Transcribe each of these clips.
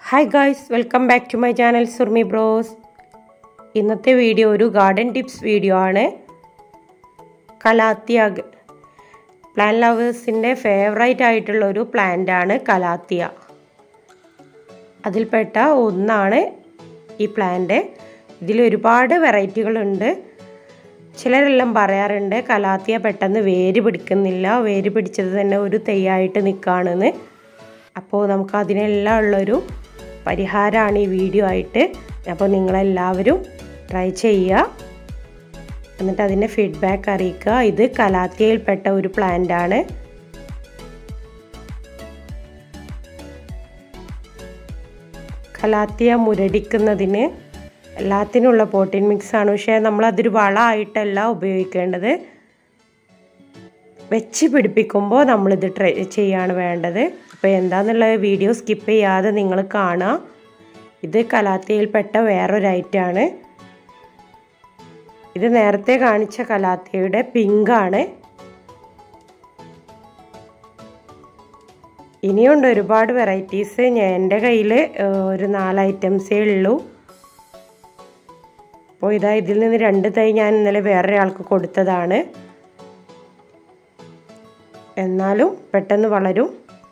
hi guys welcome back to my channel Surmi bros ഇന്നത്തെ video ഒരു garden tips video ആണ് calathea plant ലവേഴ്സിൻ്റെ favourite ആയിട്ടുള്ള ഒരു പ്ലാന്റ് ആണ് കലാത്തിയ അതിൽപ്പെട്ട ഒന്നാണ് ഈ പ്ലാന്റ് ഇതിൽ ഒരുപാട് വെറൈറ്റികളുണ്ട് ചിലരെല്ലാം പറയാറുണ്ട് കലാത്തിയ പെട്ടെന്ന് വേര് പിടിക്കുന്നില്ല വേര് പിടിച്ചത് തന്നെ ഒരു തെയ്യായിട്ട് നിൽക്കുകയാണെന്ന് അപ്പോൾ നമുക്ക് അതിനെല്ലാം ഉള്ളൊരു പരിഹാരമാണ് ഈ വീഡിയോ ആയിട്ട് അപ്പോൾ നിങ്ങളെല്ലാവരും ട്രൈ ചെയ്യുക എന്നിട്ട് അതിൻ്റെ ഫീഡ്ബാക്ക് അറിയിക്കുക ഇത് കലാത്തിയയിൽപ്പെട്ട ഒരു പ്ലാന്റ് ആണ് കലാത്തിയ മുരടിക്കുന്നതിന് എല്ലാത്തിനുള്ള പ്രോട്ടീൻ മിക്സ് ആണ് പക്ഷേ നമ്മളതൊരു വളമായിട്ടല്ല ഉപയോഗിക്കേണ്ടത് വെച്ച് പിടിപ്പിക്കുമ്പോൾ നമ്മളിത് ട്രൈ ചെയ്യാണ് വേണ്ടത് അപ്പോൾ എന്താണെന്നുള്ള വീഡിയോ സ്കിപ്പ് ചെയ്യാതെ നിങ്ങൾ കാണുക ഇത് കലാത്തിയയിൽപ്പെട്ട വേറൊരു ഐറ്റമാണ് ഇത് നേരത്തെ കാണിച്ച കലാത്തിയയുടെ പിങ്കാണ് ഇനിയുണ്ട് ഒരുപാട് വെറൈറ്റീസ് ഞാൻ എൻ്റെ കയ്യിൽ ഒരു നാല് ഐറ്റംസേ ഉള്ളൂ അപ്പോൾ ഇതാ ഇതിൽ നിന്ന് രണ്ട് തൈ ഞാൻ ഇന്നലെ വേറൊരാൾക്ക് കൊടുത്തതാണ് എന്നാലും പെട്ടെന്ന് വളരും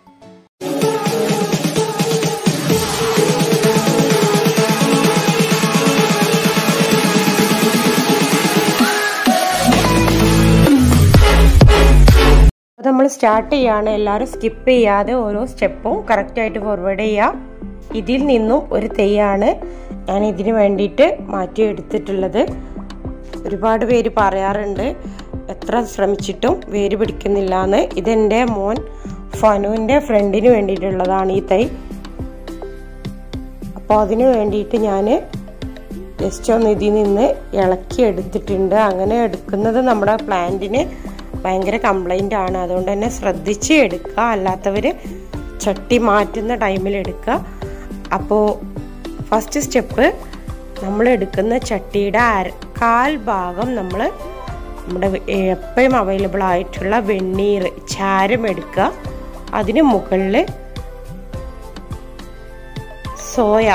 അപ്പോൾ നമ്മൾ സ്റ്റാർട്ട് ചെയ്യാണ് എല്ലാവരും സ്കിപ്പ് ചെയ്യാതെ ഓരോ സ്റ്റെപ്പും കറക്റ്റായിട്ട് ഫോർവേഡ് ചെയ്യുക ഇതിൽ നിന്നും ഒരു തെയ്യാണ് ഞാൻ ഇതിന് വേണ്ടിയിട്ട് മാറ്റിയെടുത്തിട്ടുള്ളത് ഒരുപാട് പേര് പറയാറുണ്ട് എത്ര ശ്രമിച്ചിട്ടും വേര് പിടിക്കുന്നില്ല എന്ന് ഇതെൻ്റെ മോൻ ഫനുവിൻ്റെ ഫ്രണ്ടിന് വേണ്ടിയിട്ടുള്ളതാണ് ഈ തൈ അപ്പോൾ അതിന് വേണ്ടിയിട്ട് ഞാൻ ജസ്റ്റ് ഒന്ന് ഇതിൽ നിന്ന് ഇളക്കി എടുത്തിട്ടുണ്ട് അങ്ങനെ എടുക്കുന്നത് നമ്മുടെ പ്ലാന്റിന് ഭയങ്കര കംപ്ലൈൻ്റ് ആണ് അതുകൊണ്ട് തന്നെ ശ്രദ്ധിച്ച് എടുക്കുക അല്ലാത്തവർ ചട്ടി മാറ്റുന്ന ടൈമിൽ എടുക്കുക അപ്പോൾ ഫസ്റ്റ് സ്റ്റെപ്പ് നമ്മൾ എടുക്കുന്ന ചട്ടിയുടെ അര കാൽ ഭാഗം നമ്മൾ നമ്മുടെ എപ്പോഴും അവൈലബിൾ ആയിട്ടുള്ള വെണ്ണീർ ചാരം എടുക്കുക അതിന് മുകളിൽ സോയ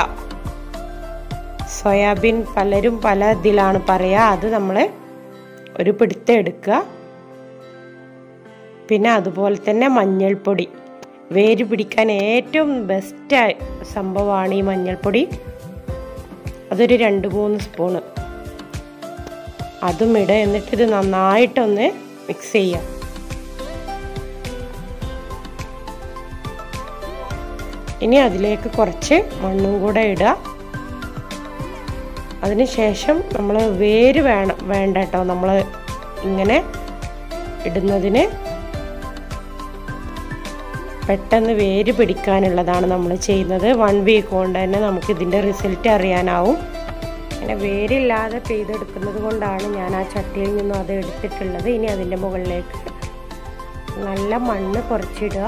സോയാബീൻ പലരും പല ഇതിലാണ് പറയുക അത് നമ്മൾ ഒരു പിടുത്തം എടുക്കുക പിന്നെ അതുപോലെ തന്നെ മഞ്ഞൾപ്പൊടി വേര് പിടിക്കാൻ ഏറ്റവും ബെസ്റ്റ് സംഭവമാണ് ഈ മഞ്ഞൾപ്പൊടി അതൊരു രണ്ട് മൂന്ന് സ്പൂണ് അതും ഇട എന്നിട്ട് ഇത് നന്നായിട്ടൊന്ന് മിക്സ് ചെയ്യാം ഇനി അതിലേക്ക് കുറച്ച് മണ്ണും കൂടെ ഇടുക അതിനുശേഷം നമ്മൾ വേര് വേണം വേണ്ട കേട്ടോ നമ്മൾ ഇങ്ങനെ ഇടുന്നതിന് പെട്ടെന്ന് വേര് പിടിക്കാനുള്ളതാണ് നമ്മൾ ചെയ്യുന്നത് വൺ വീക്ക് കൊണ്ട് തന്നെ നമുക്ക് ഇതിൻ്റെ റിസൾട്ട് അറിയാനാവും അങ്ങനെ വേരില്ലാതെ പെയ്തെടുക്കുന്നത് കൊണ്ടാണ് ഞാൻ ആ ചട്ടിയിൽ നിന്നും അത് എടുത്തിട്ടുള്ളത് ഇനി അതിൻ്റെ മുകളിലേക്ക് നല്ല മണ്ണ് കുറച്ചിടുക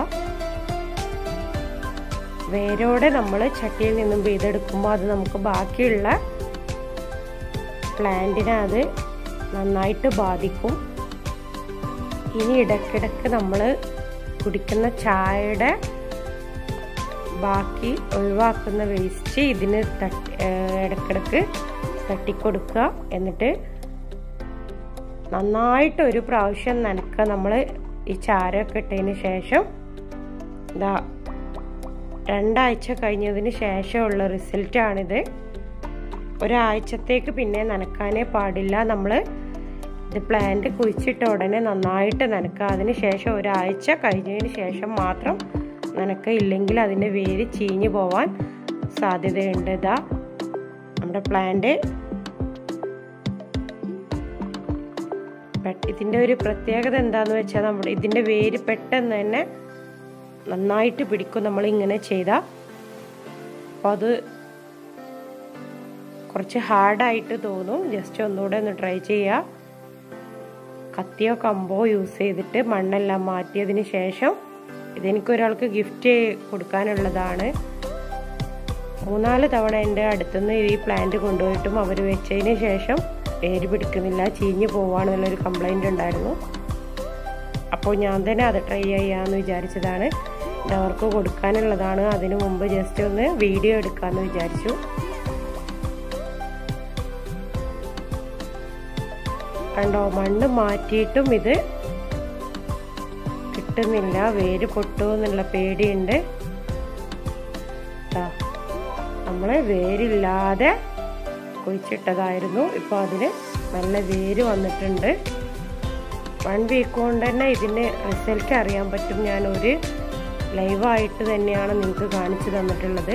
വേരോടെ നമ്മൾ ചട്ടിയിൽ നിന്നും പെയ്തെടുക്കുമ്പോൾ അത് നമുക്ക് ബാക്കിയുള്ള പ്ലാന്റിനെ അത് നന്നായിട്ട് ബാധിക്കും ഇനി ഇടയ്ക്കിടയ്ക്ക് നമ്മൾ കുടിക്കുന്ന ചായയുടെ ബാക്കി ഒഴിവാക്കുന്ന വേസ്റ്റ് ഇതിന് തട്ടി ഇടയ്ക്കിടയ്ക്ക് തട്ടിക്കൊടുക്കുക എന്നിട്ട് നന്നായിട്ട് ഒരു പ്രാവശ്യം നനക്കുക നമ്മൾ ഈ ചാരമൊക്കെ ഇട്ടതിന് ശേഷം ഇതാ രണ്ടാഴ്ച കഴിഞ്ഞതിന് ശേഷമുള്ള റിസൾട്ടാണിത് ഒരാഴ്ചത്തേക്ക് പിന്നെ നനക്കാനേ പാടില്ല നമ്മൾ ഇത് പ്ലാന്റ് കുഴിച്ചിട്ട ഉടനെ നന്നായിട്ട് നനക്കുക അതിന് ശേഷം ഒരാഴ്ച കഴിഞ്ഞതിന് ശേഷം മാത്രം നനക്കുക ഇല്ലെങ്കിൽ അതിൻ്റെ വേര് ചീഞ്ഞു പോവാൻ സാധ്യതയുണ്ട് ഇതാ നമ്മുടെ പ്ലാന്റ് ഇതിൻ്റെ ഒരു പ്രത്യേകത എന്താണെന്ന് വെച്ചാൽ നമ്മുടെ ഇതിൻ്റെ വേര് പെട്ടെന്ന് തന്നെ നന്നായിട്ട് പിടിക്കും നമ്മൾ ഇങ്ങനെ ചെയ്താൽ അപ്പോൾ അത് കുറച്ച് ഹാർഡായിട്ട് തോന്നും ജസ്റ്റ് ഒന്നുകൂടെ ഒന്ന് ട്രൈ ചെയ്യുക കത്തിയോ കമ്പോ യൂസ് ചെയ്തിട്ട് മണ്ണെല്ലാം മാറ്റിയതിന് ശേഷം ഇതെനിക്ക് ഒരാൾക്ക് ഗിഫ്റ്റ് കൊടുക്കാനുള്ളതാണ് മൂന്നാല് തവണ എൻ്റെ അടുത്തുനിന്ന് ഈ പ്ലാന്റ് കൊണ്ടുപോയിട്ടും അവർ വെച്ചതിന് ശേഷം വേര് പിടിക്കുന്നില്ല ചീഞ്ഞു പോവാണെന്നുള്ളൊരു കംപ്ലൈൻ്റ് ഉണ്ടായിരുന്നു അപ്പോൾ ഞാൻ തന്നെ അത് ട്രൈ ചെയ്യാമെന്ന് വിചാരിച്ചതാണ് അവർക്ക് കൊടുക്കാനുള്ളതാണ് അതിനു മുമ്പ് ജസ്റ്റ് ഒന്ന് വീഡിയോ എടുക്കാമെന്ന് വിചാരിച്ചു കണ്ടോ മണ്ണ് മാറ്റിയിട്ടും ഇത് കിട്ടുന്നില്ല വേര് പൊട്ടുമെന്നുള്ള പേടിയുണ്ട് നമ്മൾ വേരില്ലാതെ കുഴിച്ചിട്ടതായിരുന്നു ഇപ്പോൾ അതിന് നല്ല വേര് വന്നിട്ടുണ്ട് വൺ വീക്ക് കൊണ്ട് തന്നെ ഇതിൻ്റെ റിസൾട്ട് അറിയാൻ പറ്റും ഞാൻ ഒരു ലൈവായിട്ട് തന്നെയാണ് നിങ്ങൾക്ക് കാണിച്ചു തന്നിട്ടുള്ളത്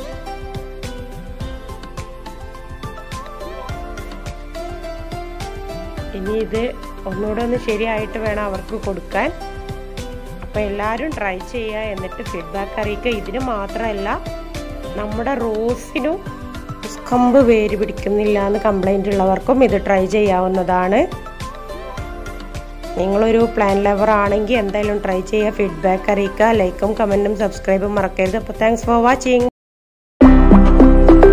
ഇനി ഇത് ഒന്നുകൂടെ ഒന്ന് ശരിയായിട്ട് വേണം അവർക്ക് കൊടുക്കാൻ അപ്പോൾ എല്ലാവരും ട്രൈ ചെയ്യുക എന്നിട്ട് ഫീഡ്ബാക്ക് അറിയിക്കുക ഇതിന് മാത്രമല്ല നമ്മുടെ റോസിനും കമ്പ് വേര് പിടിക്കുന്നില്ല എന്ന് കംപ്ലൈൻ്റ് ഉള്ളവർക്കും ഇത് ട്രൈ ചെയ്യാവുന്നതാണ് നിങ്ങളൊരു പ്ലാൻ ലവർ ആണെങ്കിൽ എന്തായാലും ട്രൈ ചെയ്യുക ഫീഡ്ബാക്ക് അറിയിക്കുക ലൈക്കും കമൻറ്റും സബ്സ്ക്രൈബും മറക്കരുത് അപ്പോൾ താങ്ക്സ് ഫോർ വാച്ചിങ്